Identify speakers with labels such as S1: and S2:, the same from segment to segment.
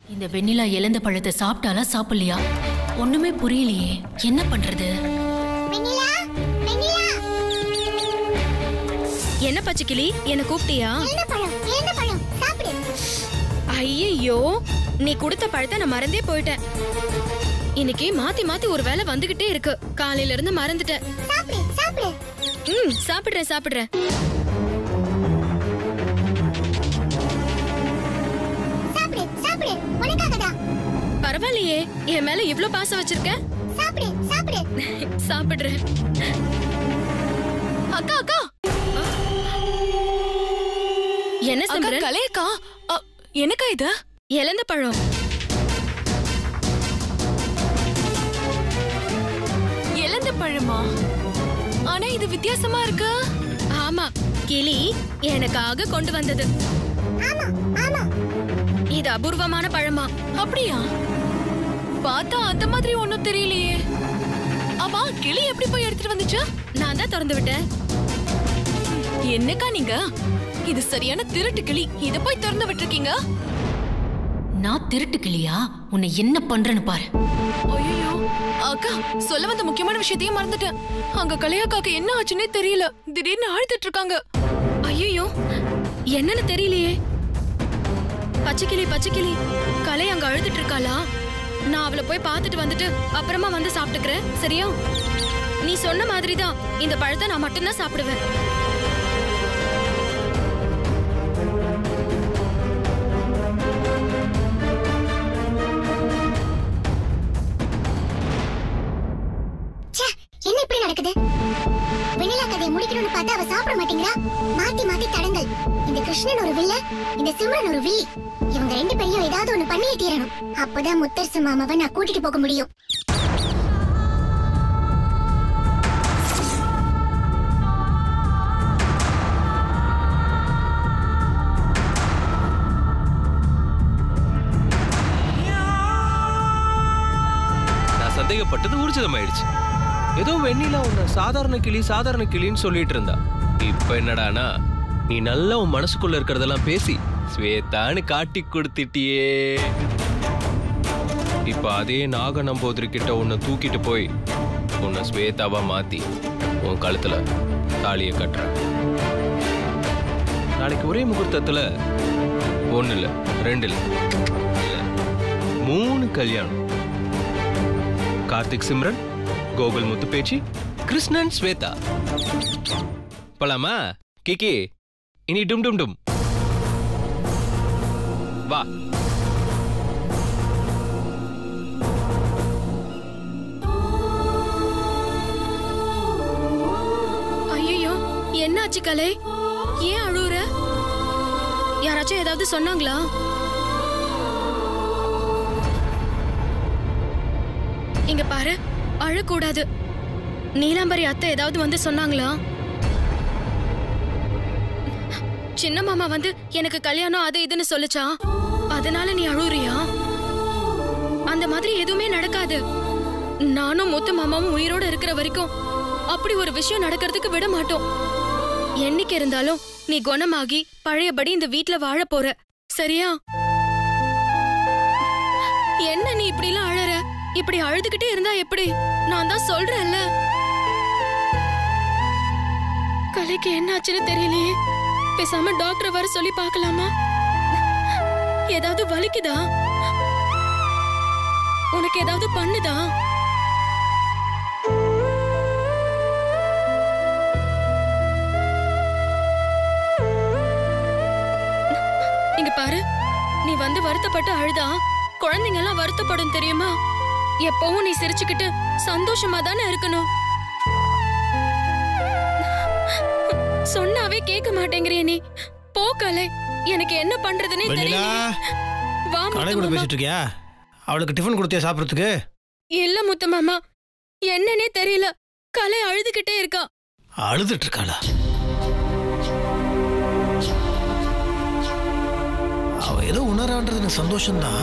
S1: இந்த வெண்ணிலா இழந்த பழத்தை சாப்பிட்டாலா சாப்பிடலையா ஒண்ணுமே புரியலையே என்ன பண்றது
S2: வெண்ணிலா வெண்ணிலா
S3: என்ன பச்சைக்கிளி என்ன கூப்பிட்டியா
S2: எழுந்த பழம் எழுந்த பழம் சாப்பிடு
S3: ஐயையோ நீ கொடுத்த பழத்தை நான் மறந்தே போயிட்டேன் இன்னைக்கு மாத்தி மாத்தி ஒரு வேலை வந்துகிட்டே இருக்கு காலையில இருந்து மறந்துட்டேன்
S2: சாப்பிடு சாப்பிடு
S3: ம் சாப்பிடுறேன் சாப்பிடுறேன்
S2: சாப்பிடு சாப்பிடு உனக்காக தான்
S3: பரவாயில்லையே என் மேல இவ்ளோ பாசம் வச்சிருக்க
S2: சாப்பிடு சாப்பிடு
S3: சாப்பிடுறேன்
S4: அக்கா அக்கா
S3: என்ன
S4: அக்கா
S3: சிம்ரன்
S4: கலையக்கா அ, எனக்கா இது
S3: இழந்த பழம்
S4: இழந்த பழமா ஆனா இது வித்தியாசமா இருக்கு
S3: ஆமா கிளி எனக்காக கொண்டு வந்தது
S2: ஆமா ஆமா
S3: இது அபூர்வமான பழமா
S4: அப்படியா பார்த்தா அந்த மாதிரி ஒண்ணும் தெரியலையே ஆமா கிளி எப்படி போய் எடுத்துட்டு வந்துச்சு
S3: நான் தான் திறந்து விட்டேன்
S4: என்னக்கா நீங்க இது சரியான திருட்டு கிளி இத போய் திறந்து விட்டுருக்கீங்க
S1: நான் திருட்டு கிளியா உன்னை என்ன பண்றேன்னு பாரு
S4: ஐயோ அக்கா சொல்ல வந்த முக்கியமான விஷயத்தையும் மறந்துட்டேன் அங்க கலையக்காக்கு என்ன ஆச்சுன்னே தெரியல திடீர்னு அழுதுட்டு இருக்காங்க
S3: ஐயோ என்னன்னு தெரியலையே பச்சைக்கிளி பச்சைக்கிளி கலை அங்க அழுதுட்டு இருக்காளா நான் அவளை போய் பார்த்துட்டு வந்துட்டு அப்புறமா வந்து சாப்பிட்டுக்கிறேன் சரியா நீ சொன்ன மாதிரி தான் இந்த பழத்தை நான் மட்டும்தான் சாப்பிடுவேன்
S2: ச்சே என்ன இப்படி நடக்குது வெண்ணிலா கதையை முடிக்கணும்னு பார்த்தா அவ சாப்பிட மாட்டேங்கிறா மாத்தி மாத்தி தடங்கள் இந்த கிருஷ்ணன் ஒரு வில்ல இந்த சிம்ரன் ஒரு வில்லி இவங்க ரெண்டு பேரையும் ஏதாவது ஒண்ணு பண்ணியே தீரணும் அப்பதான் முத்தரசு மாமாவை நான் கூட்டிட்டு போக முடியும்
S5: நான் சந்தேகப்பட்டது ஊர்ஜிதமாயிடுச்சு ஏதோ வெண்ணிலா உன்னை சாதாரண கிளி சாதாரண கிளின்னு சொல்லிட்டு இருந்தா இப்ப என்னடானா நீ நல்லா உன் மனசுக்குள்ள இருக்கிறதெல்லாம் பேசி ஸ்வேதான்னு காட்டி கொடுத்துட்டியே இப்ப அதே நாக நம்போதிரி கிட்ட உன்னை தூக்கிட்டு போய் உன்னை ஸ்வேதாவா மாத்தி உன் கழுத்துல தாலியை கட்டுறேன் நாளைக்கு ஒரே முகூர்த்தத்துல ஒண்ணு இல்ல ரெண்டு இல்ல இல்ல மூணு கல்யாணம் கார்த்திக் சிம்ரன் கோகுல் முத்து பேச்சி கிருஷ்ணன் ஸ்வேதா போலாமா கிக்கி இனி டும் டும் டும் வா
S3: ஐயோ என்னாச்சு கலை ஏன் அழுவுற யாராச்சும் ஏதாவது சொன்னாங்களா இங்க பாரு அழக்கூடாது நீலாம்பரி அத்தை ஏதாவது வந்து சொன்னாங்களா சின்ன மாமா வந்து எனக்கு கல்யாணம் அது இதுன்னு சொல்லுச்சா அதனால நீ அழுறியா அந்த மாதிரி எதுவுமே நடக்காது நானும் முத்து மாமாவும் உயிரோட இருக்கிற வரைக்கும் அப்படி ஒரு விஷயம் நடக்கிறதுக்கு விட மாட்டோம் என்னைக்கு இருந்தாலும் நீ குணமாகி பழையபடி இந்த வீட்ல வாழ போற சரியா என்ன நீ இப்படி எல்லாம் அழற இப்படி அழுதுகிட்டே இருந்தா எப்படி நான் தான் சொல்றேன்ல கலைக்கு என்ன ஆச்சுன்னு தெரியலையே பேசாம டாக்டர் வர சொல்லி பார்க்கலாமா ஏதாவது வலிக்குதா உனக்கு ஏதாவது பண்ணுதா இங்க பாரு நீ வந்து வருத்தப்பட்டு அழுதா குழந்தைங்க எல்லாம் வருத்தப்படும் தெரியுமா எப்பவும் நீ சிரிச்சுக்கிட்டு சந்தோஷமா தானே இருக்கணும் சொன்னாவே கேட்க மாட்டேங்கிறிய நீ போ கலை எனக்கு என்ன பண்றதுன்னே
S6: வெண்ணிலா
S3: தெரியல வா
S6: கடை கூட
S3: முத்து மாமா.
S6: பேசிட்டு இருக்கியா அவளுக்கு டிஃபன் கொடுத்தியா சாப்பிட்றதுக்கு
S3: இல்ல முத்து மாமா என்னன்னே தெரியல கலை அழுதுகிட்டே இருக்கா
S6: அழுதுட்டு இருக்காளா அவ ஏதோ உணரான்றது எனக்கு சந்தோஷம்தான்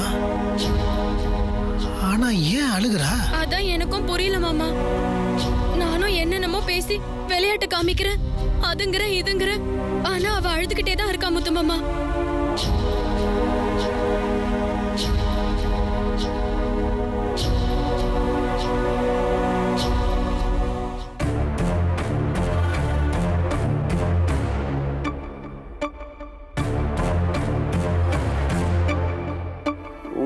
S6: ஆனா ஏன் அழுகுறா
S3: அதான் எனக்கும் புரியல மாமா நானும் என்னென்னமோ பேசி விளையாட்டு காமிக்கிறேன் அதுங்கிற இதுங்கிற ஆனா அவ அழுதுகிட்டே தான் இருக்கா முத்து மாமா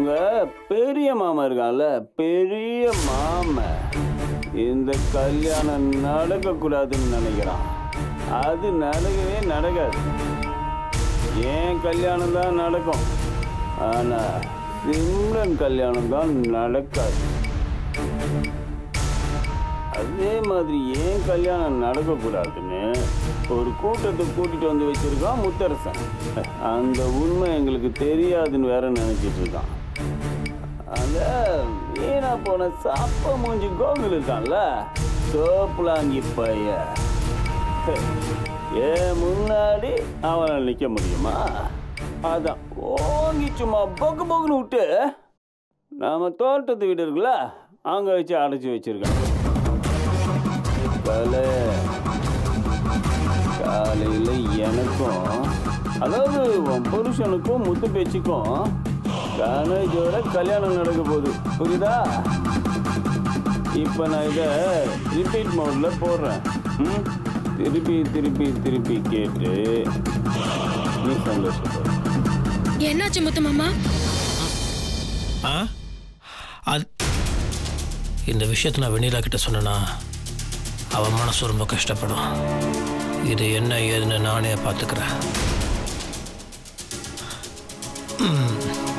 S7: உங்க பெரிய மாமா இருக்கான்ல பெரிய மாமா இந்த கல்யாணம் நடக்கக்கூடாதுன்னு நினைக்கிறான் அது நடக்கவே நடக்காது ஏன் கல்யாணம் தான் நடக்கும் ஆனா சிம்ரன் கல்யாணம் தான் நடக்காது அதே மாதிரி ஏன் கல்யாணம் நடக்கக்கூடாதுன்னு ஒரு கூட்டத்தை கூட்டிட்டு வந்து வச்சிருக்கான் முத்தரசன் அந்த உண்மை எங்களுக்கு தெரியாதுன்னு வேற நினைச்சிட்டு இருக்கான் அந்த வீணா போன சாப்ப மூஞ்சி கோகுல் இருக்கான்ல சோப்புலாங்கி பைய ஏன் முன்னாடி அவனை நிக்க முடியுமா அதான் ஓங்கி சும்மா பொக்கு பொக்குன்னு விட்டு நாம தோட்டத்து வீடு இருக்குல்ல அங்க வச்சு அடைச்சி வச்சிருக்கான் கலை காலையில் எனக்கும் அதாவது உன் புருஷனுக்கும் முத்து பேச்சுக்கும் கணேஜோட கல்யாணம் நடக்க போகுது புரியுதா இப்போ நான் இதை ரிப்பீட் மோடில் போடுறேன் ம்? திருப்பி திருப்பி திருப்பி கேட்டு நீ சந்தோஷப்படு
S3: என்னாச்சு முத்து மாமா
S6: ஆ அது இந்த விஷயத்தை நான் வெண்ணிலா கிட்ட சொன்னேன்னா அவன் மனசு ரொம்ப கஷ்டப்படும் இது என்ன ஏதுன்னு நானே பார்த்துக்கிறேன் ம்.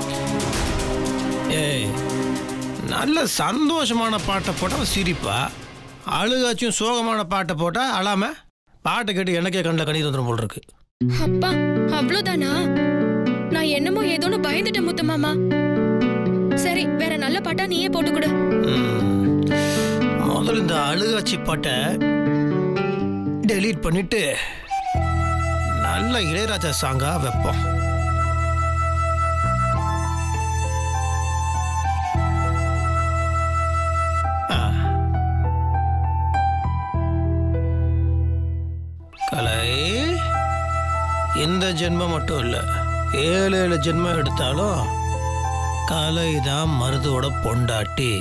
S6: ஏய் நல்ல சந்தோஷமான பாட்டை போட்டால் சிரிப்பா அழுகாச்சும் சோகமான பாட்டை போட்டால் அழாம பாட்டை கேட்டு எனக்கே கண்ணில் கண்ணீர் வந்துடும் போல் இருக்கு
S3: அப்பா அவ்வளவுதானா நான் என்னமோ ஏதோன்னு பயந்துட்டேன் முத்து மாமா சரி வேற நல்ல பாட்டா நீயே போட்டு கொடு
S6: ம். முதல்ல இந்த அழுகாட்சி பாட்டை டெலீட் பண்ணிட்டு நல்ல இளையராஜா சாங்கா வைப்போம் ஆ. கலை இந்த ஜென்மம் மட்டும் இல்லை ஏழு ஏழு ஜென்மம் எடுத்தாலும் கலை தான் மருதோட பொண்டாட்டி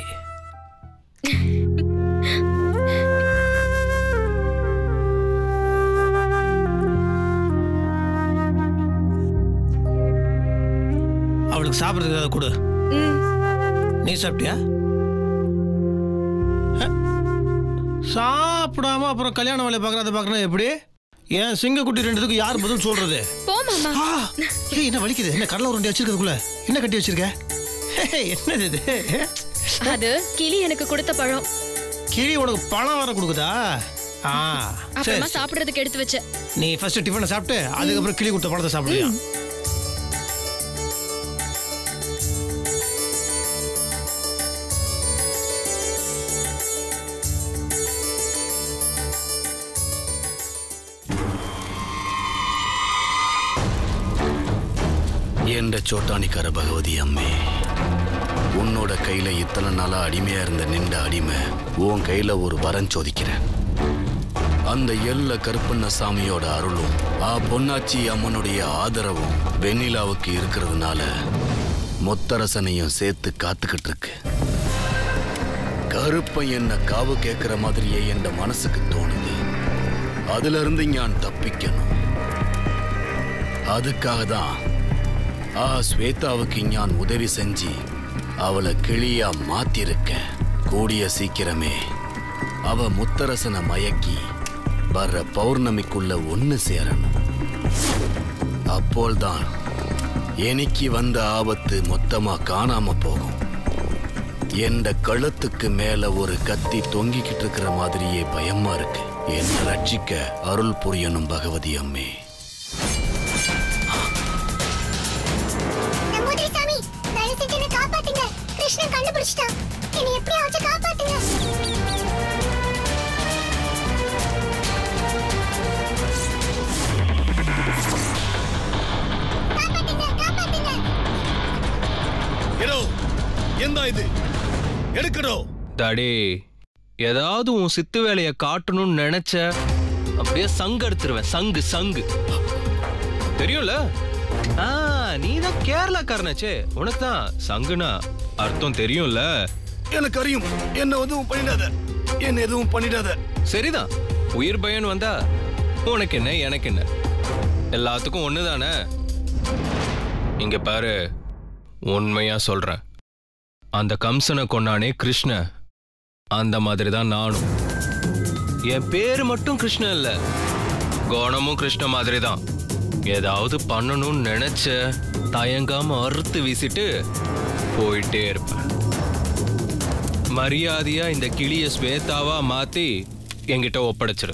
S6: அவளுக்கு சாப்பிட்றதுக்கு ஏதாவது கொடு நீ சாப்பிட்டியா அஹ். சாப்பிடாம அப்புறம் கல்யாண வேலையை பார்க்கறத பார்க்கணும் எப்படி ஏன் சிங்கக்குட்டி ரெண்டுத்துக்கு யார் பதில் சொல்றது
S3: போ மாமா
S6: ஆ, ஏய் என்ன வலிக்குது என்ன கடலை உருண்டை வச்சிருக்கிறதுக்குள்ள என்ன கட்டி வச்சிருக்க ஏய், என்னது இது
S3: அது கிளி எனக்கு கொடுத்த பழம்
S6: கிளி உனக்கு பணம் வர கொடுக்குதா ஆ சரி
S3: அப்புறமா சாப்பிடுறதுக்கு எடுத்து வச்சேன்
S6: நீ ஃபர்ஸ்ட் டிஃபனை சாப்பிட்டு அதுக்கப்புறம் கிளி கொடுத்த பழத்தை சாப்பிடுவியா
S8: என்ற சோட்டானிக்கார பகவதி அம்மே உன்னோட கையில இத்தனை நாளா அடிமையா இருந்த நின்ற அடிமை உன் கையில ஒரு வரம் சோதிக்கிறேன் அந்த எல்ல கருப்பண்ண சாமியோட அருளும் ஆ பொன்னாச்சி அம்மனுடைய ஆதரவும் வெண்ணிலாவுக்கு இருக்கிறதுனால முத்தரசனையும் சேர்த்து காத்துக்கிட்டு இருக்கு கருப்பன் என்ன காவு கேட்கிற மாதிரியே என் மனசுக்கு தோணுது அதுல இருந்து ஞான் தப்பிக்கணும் அதுக்காக தான் ஆ ஸ்வேதாவுக்கு ஞான் உதவி செஞ்சு அவளை கிளியா மாத்திருக்கேன் கூடிய சீக்கிரமே அவ முத்தரசனை மயக்கி வர்ற பௌர்ணமிக்குள்ள ஒன்னு சேரணும் அப்போல்தான் எனக்கு வந்த ஆபத்து மொத்தமா காணாம போகும் எந்த கழுத்துக்கு மேல ஒரு கத்தி தொங்கிக்கிட்டு இருக்கிற மாதிரியே பயமா இருக்கு என்ன ரட்சிக்க அருள் புரியணும் பகவதி அம்மே
S2: நம்பூதிரி சாமி தயவு செஞ்சு என்னை காப்பாத்துங்க கிருஷ்ணன் கண்டுபிடிச்சிட்டான் என்னை எப்படியாச்சும் காப்பாத்துங்க காப்பாத்துங்க காப்பாத்துங்க
S8: ஹீரோ எந்த இது எடுக்கணும்
S5: டாடி ஏதாவது உன் சித்து வேலையை காட்டணும்னு நினைச்ச அப்படியே சங்கு எடுத்துருவேன் சங்கு சங்கு தெரியும்ல ஆ நீ தான் கேரளாக்காரனாச்சே உனக்கு தான் சங்குனா அர்த்தம் தெரியும்ல
S8: எனக்கு அறியும் என்ன எதுவும் பண்ணிடாத என்ன எதுவும் பண்ணிடாத
S5: சரிதான் உயிர் பயன் வந்தா உனக்கு என்ன எனக்கு என்ன எல்லாத்துக்கும் ஒண்ணுதானே இங்க பாரு உண்மையா சொல்றேன் அந்த கம்சனை கொன்னானே கிருஷ்ண அந்த மாதிரி தான் நானும் என் பேரு மட்டும் கிருஷ்ண இல்ல குணமும் கிருஷ்ண மாதிரி தான் ஏதாவது பண்ணணும்னு நினைச்ச தயங்காம அறுத்து வீசிட்டு போயிட்டே இருப்பேன் மரியாதையா இந்த கிளிய ஸ்வேதாவா மாத்தி என்கிட்ட ஒப்படைச்சிரு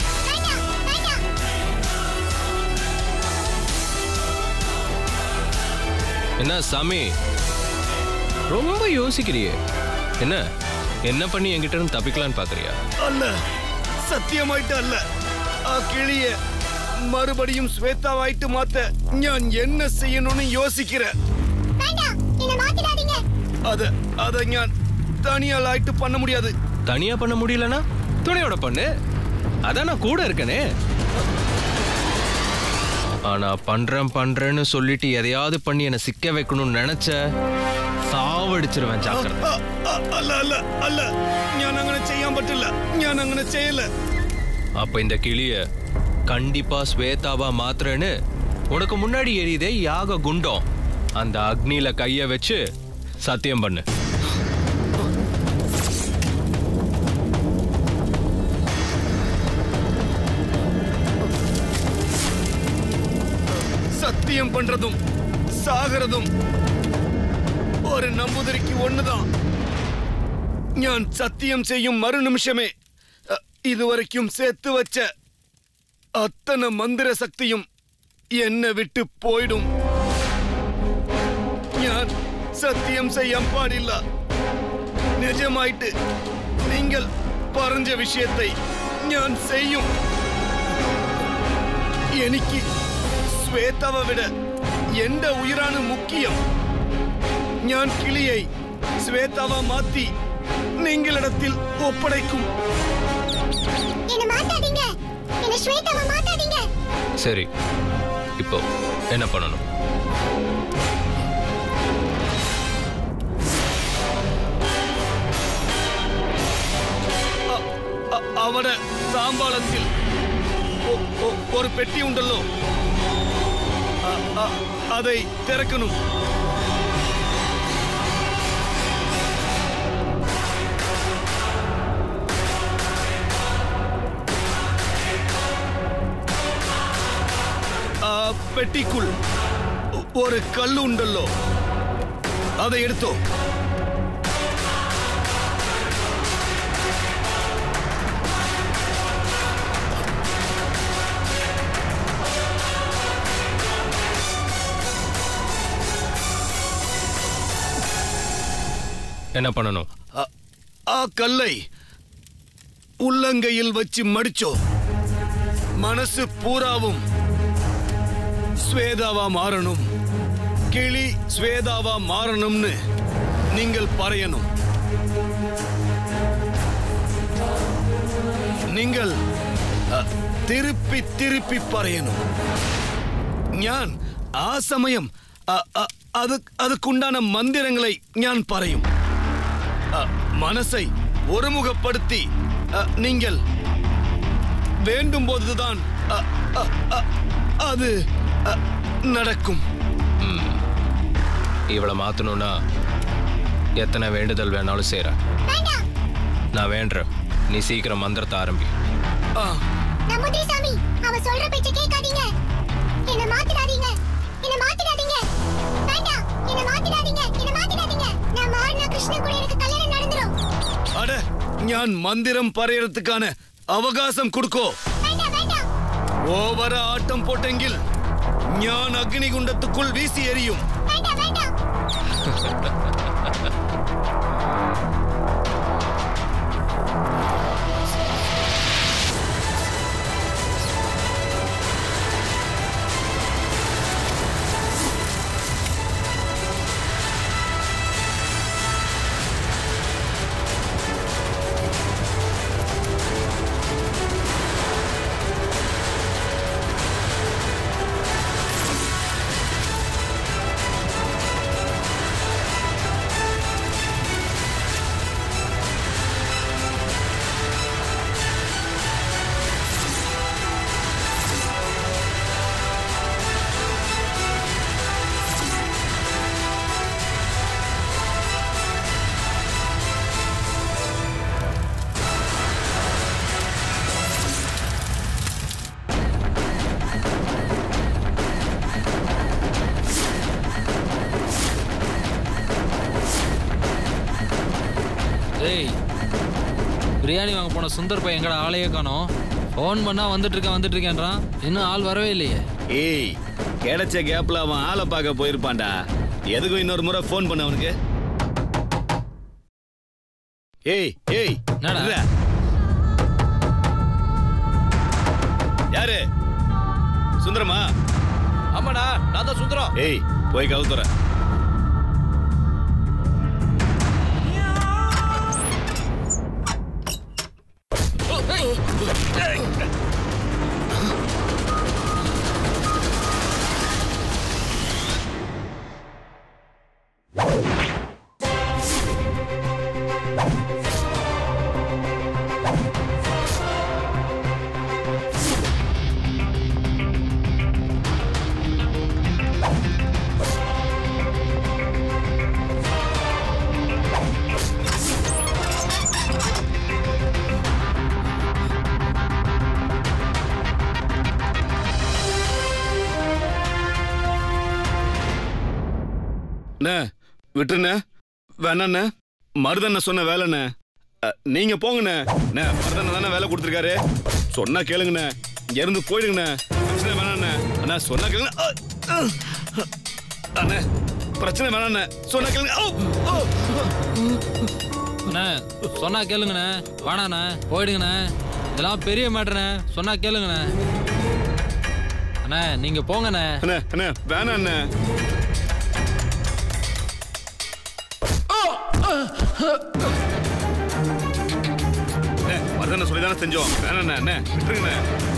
S5: என்ன சாமி ரொம்ப யோசிக்கிறியே என்ன என்ன பண்ணி என்கிட்ட இருந்து தப்பிக்கலான்னு பாக்குறியா
S8: அல்ல സത്യമായിട്ട് അല്ല ആ കിളിയെ മറുപടിയും ശ്വേതാവായിട്ട് മാത്ത ഞാൻ എന്നെ ചെയ്യണമെന്ന് യോസിക്കിற
S2: வேண்டாம் என்ன மாத்திடாதீங்க
S8: അത് അത് ഞാൻ തനിയാളായിട്ട് பண்ண முடியாது
S5: தனியா பண்ண முடியலனா துணையோட பண்ணு அதான் நான் கூட இருக்கனே ஆனா பண்றேன் பண்றேன்னு சொல்லிட்டு எதையாவது பண்ணி என்னை சிக்க வைக்கணும்னு நினைச்ச சாவடிச்சிருவேன் ஜாக்கிரதை
S8: അ- അ- അല്ല അല്ല അല്ല ഞാൻ അങ്ങനെ ചെയ്യാൻ പറ്റില്ല ഞാൻ അങ്ങനെ ചെയ്യല്ല
S5: அப்ப இந்த கிளிய கண்டிப்பா ஸ்வேதாவா மாத்துறேன்னு உனக்கு முன்னாடி எரியுதே யாக குண்டம் அந்த அக்னியில கைய வச்சு சத்தியம் பண்ணு
S8: சத்தியம் பண்றதும் சாகிறதும் ஒரு நம்புதிரிக்கு ஒண்ணுதான் ഞാൻ സത്യം ചെയ്യും മറുനിമിഷമേ അ, ഇതുവരയ്ക്കും சேர்த்து வச்ச அத்தனை மந்திர சக்தியும் என்னை விட்டு போயிடும் ഞാൻ സത്യം ചെയ്യാൻ പാടില്ല നിജമായിട്ട് നിങ്ങൾ പറഞ്ഞ വിഷയത്തെ ഞാൻ ചെയ്യും എനിക്ക് ശ്വേതവ വിட എന്റെ ഉയരാണ് മുഖ്യം ഞാൻ കിളിയെ ശ്വേതവ മാറ്റി നിങ്ങളിടത്തിൽ ഒപ്പടയ്ക്കും
S2: என்ன மாத்தாதீங்க என்ன ஸ்வேதாவை மாத்தாதீங்க
S5: சரி இப்போ என்ன பண்ணணும்
S8: അ- അ- അവിടെ താമ്പാളത്തിൽ ഒ- ഒ- ഒരു പെട്ടി ഉണ്ടല്ലോ അ- അ- அதை திறக்கணும் ആ പെട്ടിക്കുൾ ഒ- ഒരു കല്ലുണ്ടല്ലോ அதை എടുത്തോ
S5: என்ன பண்ணணும்
S8: அ- ஆ கல்லை உள்ளங்கையில் வச்சு மடிச்சோ மனசு பூராவும் ஸ்வேதாவா மாறணும் கிளி ஸ்வேதாவா மாறணும்னு நீங்கள் பறையணும் நீங்கள் அ, திருப்பி திருப்பி പറയணும் ഞാൻ ആ സമയം അ, അ, അത് അതുക്കുണ്ടാன മന്ദിരങ്ങളെ ഞാൻ പറയും அ, மனசை ஒருமுகப்படுத்தி அ, நீங்கள் வேண்டும் போதுதான் அ, அ, அ, அது அ, நடக்கும்
S5: இவளை மாத்தணும்னா எத்தனை வேண்டுதல் வேணாலும் செய்றேன்
S2: வேண்டாம்
S5: நான் வேண்டுறேன் நீ சீக்கிரம் மந்திரத்தை ஆரம்பி
S8: ஆ,
S2: நம்புதிரி சாமி அவ சொல்ற பேச்ச கேட்காதீங்க என்ன மாத்திடாதீங்க என்ன மாத்திடாதீங்க வேண்டாம் என்ன மாத்திடாதீங்க என்ன மாத்திடாதீங்க நான் மாறினா கிருஷ்ணன் கூட எனக்கு கல்யாணம் நடந்துரும்
S8: அட ഞാൻ മന്ദിരം പറയறதுக்கான അവകാശം കൊടുക്കോ
S2: வேண்டாம் வேண்டாம்
S8: ഓവര ആട്ടം പോട്ടെങ്കിൽ ഞാൻ അഗ്നികുണ്ടത്തുക്കുൾ വീശി എറിയും
S2: வேண்டாம் வேண்டாம்
S8: ആ
S9: டேய் பிரியாணி வாங்க போன சுந்தர் பையன் எங்கடா ஆளையே காணோம் ஃபோன் பண்ணா வந்துட்டு இருக்கேன் வந்துட்டு இருக்கேன்றான் இன்னும் ஆள் வரவே இல்லையே
S8: ஏய் கிடைச்ச கேப்ல அவன் ஆளை பார்க்க போயிருப்பான்டா எதுக்கும் இன்னொரு முறை ஃபோன் பண்ண அவனுக்கு ஏய் ஏய்
S9: என்னடா?
S8: இருடா. யாரு சுந்தரமா
S9: ஆமாடா நான் தான் சுந்தரம்
S8: ஏய் போய் கவுத்துற அண்ணே விட்டுருண்ணே வேணாண்ணே மருதண்ண சொன்ன வேலைண்ணே அ, நீங்க போங்கண்ணே அண்ணே மருதண்ண தானே வேலை கொடுத்துருக்காரு சொன்னா கேளுங்கண்ணே இங்க இருந்து போயிடுங்கண்ணே பிரச்சனை வேணாண்ணே அண்ணா சொன்னா கேளுங்க அ, அ. அண்ணே பிரச்சனை வேணாண்ணே சொன்னா கேளுங்க ஓ, ஓ.
S9: அண்ணே சொன்னா கேளுங்கண்ணே வேணாண்ணே போயிடுங்கண்ணே இதெல்லாம் பெரிய மேட்டர்ண்ணே சொன்னா கேளுங்கண்ணே அண்ணே நீங்க போங்கண்ணே
S8: அண்ணே அண்ணே வேணாம் அண்ணே அண்ணே, மருதண்ண சொல்லி தானே செஞ்சோம் வேணாண்ணே அண்ணே விட்டுருங்கண்ணே